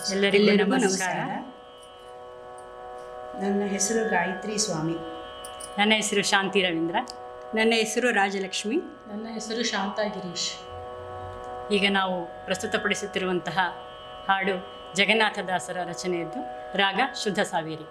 ಎಲ್ಲರಿಗೂ ನಮಸ್ಕಾರ ನನ್ನ ಹೆಸರು ಗಾಯತ್ರಿ ಸ್ವಾಮಿ ನನ್ನ ಹೆಸರು ಶಾಂತಿ ರವೀಂದ್ರ ನನ್ನ ಹೆಸರು ರಾಜಲಕ್ಷ್ಮಿ ನನ್ನ ಹೆಸರು ಶಾಂತಾ ಗಿರೀಶ್ ಈಗ ನಾವು ಪ್ರಸ್ತುತಪಡಿಸುತ್ತಿರುವಂತಹ ಹಾಡು ಜಗನ್ನಾಥದಾಸರ ರಚನೆಯದ್ದು ರಾಗ ಶುದ್ಧ ಸಾವೇರಿ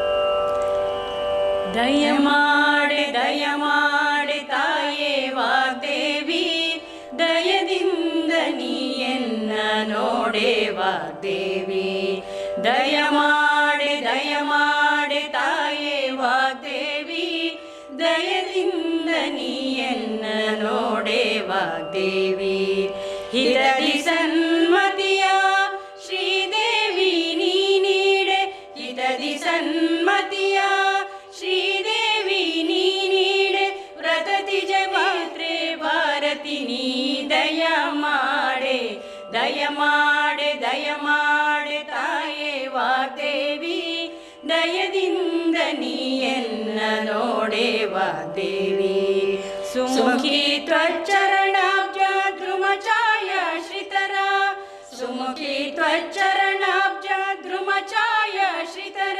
ದಯಮಾಡೆ ದಯಮಾಡೆ ತಾಯೇ ವಾಗ್ದೇವಿ ದಯದಿಂದ ನೀಯನ್ನ ನೋಡೆ ವಾಗ್ದೇವಿ ದಯಮಾಡೆ ದಯಮಾಡೆ ತಾಯೇ ವಾಗ್ದೇವಿ ದಯದಿಂದ ನೀಯನ್ನ ನೋಡೆ ವಾಗ್ದೇವಿ ಹಿರದಿ ಸನ್ಮತಿಯ ಶ್ರೀದೇವಿ ನೀ ನೀಡೆ ಹಿತದಿ ಸನ್ಮತಿಯ ಶ್ರೀದೇವಿ ನೀ ನೀಡೆ ವ್ರತತಿ ಜಮಾತ್ರೆ ಭಾರತಿ ನೀ ದಯ ಮಾಡೆ ದಯ ಮಾಡೆ ದಯ ಮಾಡೆ ತಾಯೇ ವಾಗ್ದೇವಿ ದಯದಿಂದ ನೀಯನ್ನ ನೋಡೆ ವಾಗ್ದೇವಿ ಸುಮುಖಿ ತ್ವಚ್ಚರಣಾಬ್ಜ ಧ್ರುಮಚಾಯ ಶ್ರಿತರ ಸುಮುಖಿ ತ್ವಚ್ಚರಣಾಬ್ಜ ಧ್ರುಮಚಾಯ ಶ್ರಿತರ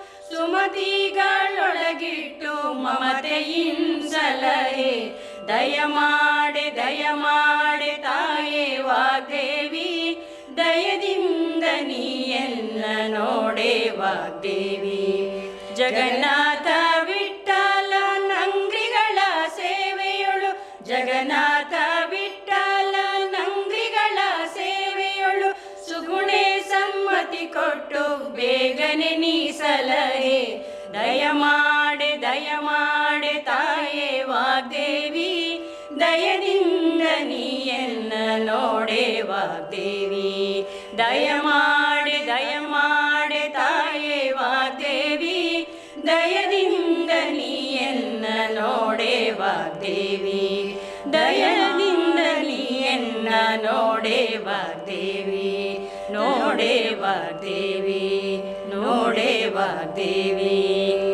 ಸುಮತಿಗಳೊಳಗಿಟ್ಟು ಮಮತೆಯಿಂಸಲಹೆ ದಯ ಮಾಡೆ ದಯ ಮಾಡೆ ತಾಯೇ ವಾಗ್ದೇವಿ ದಯದಿಂದ ನೀಯನ್ನ ನೋಡೆ ವಾಗ್ದೇವಿ ಜಗನ್ನಾಥ ವಿಠಲ ನಂಗ್ರಿಗಳ ಸೇವೆಯೊಳು ಜಗನ್ನಾಥ ವಿಠಲ ನಂಗ್ರಿಗಳ ಸೇವೆಯೊಳು ಸುಗುಣೆ ಸಮ್ಮತಿ ಕೊಟ್ಟು ಬೇಗನೆ ನೀ ಸಲಹೆ ದಯ ಮಾಡೆ ದಯ ಮಾಡೆ ತಾಯೇ ವಾಗ್ದೇವಿ ದಯದಿಂದ ನೀಯನ್ನ ನೋಡೆ ವಾಗ್ದೇವಿ ದಯ ಮಾಡೆ ದಯ ಮಾಡೆ ತಾಯೇ ವಾಗ್ದೇವಿ ದಯದಿಂದ ನೀಯನ್ನ ನೋಡೆ ವಾಗ್ದೇವಿ ದಯದಿಂದ ನೀಯನ್ನ ನೋಡೆ ವಾಗ್ದೇವಿ ನೋಡೆ ವಾಗ್ದೇವಿ ನೋಡೆ ವಾಗ್ದೇವಿ